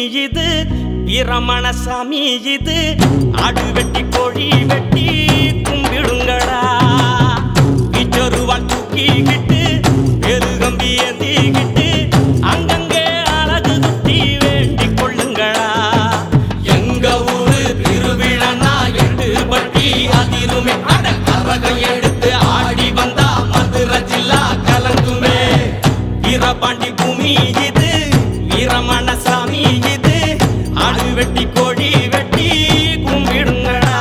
இது வீரமண சாமி இது ஆடு வெட்டி கோழி வெட்டி கும்பிடுங்கடா வீச்சொருவாள் தூக்கிக்கிட்டு பெருகம்பி ஏந்திக்கிட்டு அங்கங்கே அழகு குத்தி வேண்டிக் கொள்ளுங்களா எங்க ஊரு திருவிழா எட்டு பட்டி அதிருமே அட கரகம் எடுத்து ஆடி வந்தா மதுரை ஜில்லா கலங்குமே வீரபாண்டி பூமி இது வீரமண சாமி இது ஆடு வெட்டி கோழி வெட்டி கும்பிடுங்கடா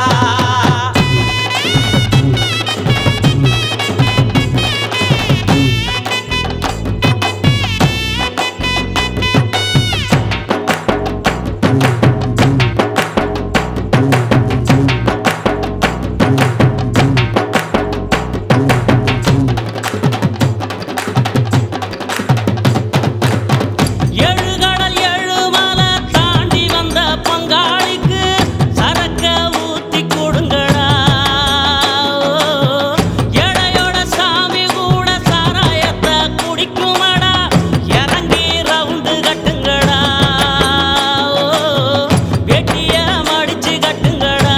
ஏழு கடல் ஏழு மலை தாண்டி வந்த பங்காளிக்கு சரக்க ஊத்தி கொடுங்கடா ஏழையோட சாமி கூட சாராயத்தை குடிக்குமடா இறங்கி ரவுண்டு கட்டுங்கடா வெட்டிய மடிச்சு கட்டுங்கடா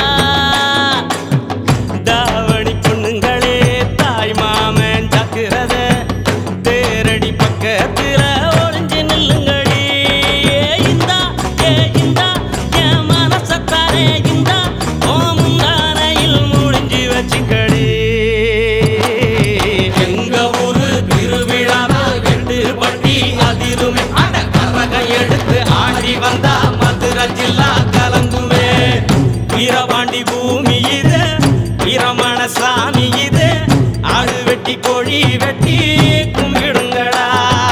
தாவணி பொண்ணுங்களே தாய் மாமன் ஜாக்கிரத தேரடி பக்கத்துல ஒளிஞ்சு நில்லுங்கடி ஏ இந்தா ஏ இந்தா என் மனசத்தாரே இந்தா ஓ முந்தானையில் முடிஞ்சு வச்சுக்கடி எங்க ஊரு திருவிழா எட்டு பட்டி அதிருமே அட கரக எடுத்து ஆடி வந்தா மதுரை ஜில்லா கலங்குமே வீரபாண்டி பூமி இது வீரமண சாமி இது ஆடு வெட்டி கோழி வெட்டி கும்பிடுங்கடா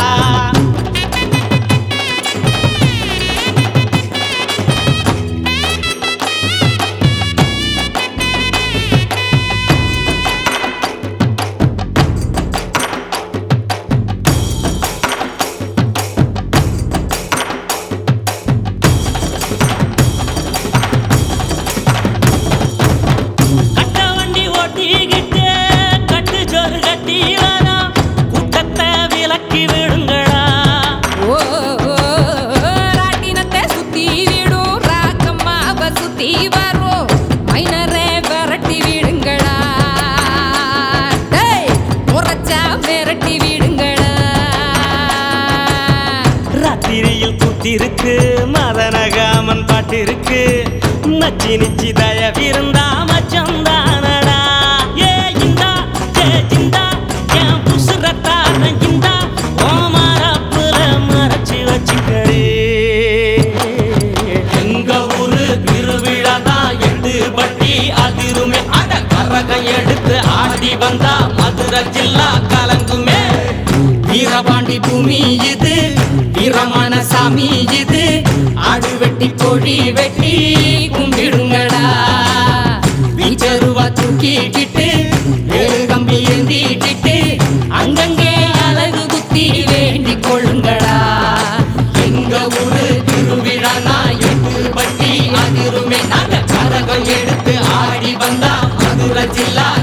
கட்ட வண்டி ஓட்டிக்கிட்டு கட்டு ஜோறு கட்டி வரோம் கூட்டத்தை விலக்கி விடுங்கடா ஓ ராட்டினத்தை சுத்தி விடும் ராக்கம்மாவ சுத்தி வரும் மைனரே விரட்டி விடுங்களா டேய் முறைச்சா விரட்டி விடுங்களா ராத்திரியில் கூத்திருக்கு மதனகாமன் பாட்டிருக்கு நச்சி நிச்சி தயவிருந்தா மச்சந்தானடா ஏ இந்தா ஏ இந்தா என் புசுரத்தான இந்தா ஓ மரப்புல மறைச்சு வச்சுக்கடே எங்க ஊரு திருவிழா தான் எட்டு பட்டி அதிருமே அட கரகம் எடுத்து ஆடி வந்தா மதுரை ஜில்லா கலங்குமே வீரபாண்டி பூமி இது வீரமான சாமி இது ஆடு வெட்டி கோழி வெட்டி கும்பிடுங்கடா வீச்சருவா தூக்கிக்கிட்டு வேறு கம்பி ஏந்திக்கிட்டு அங்கங்கே அழகு குத்தி வேண்டிக் கொள்ளுங்கடா எங்க ஊரு திருவிழா எட்டு பட்டி அதிருமே நாங்க கரகம் எடுத்து ஆடி வந்தா மதுரை ஜில்லா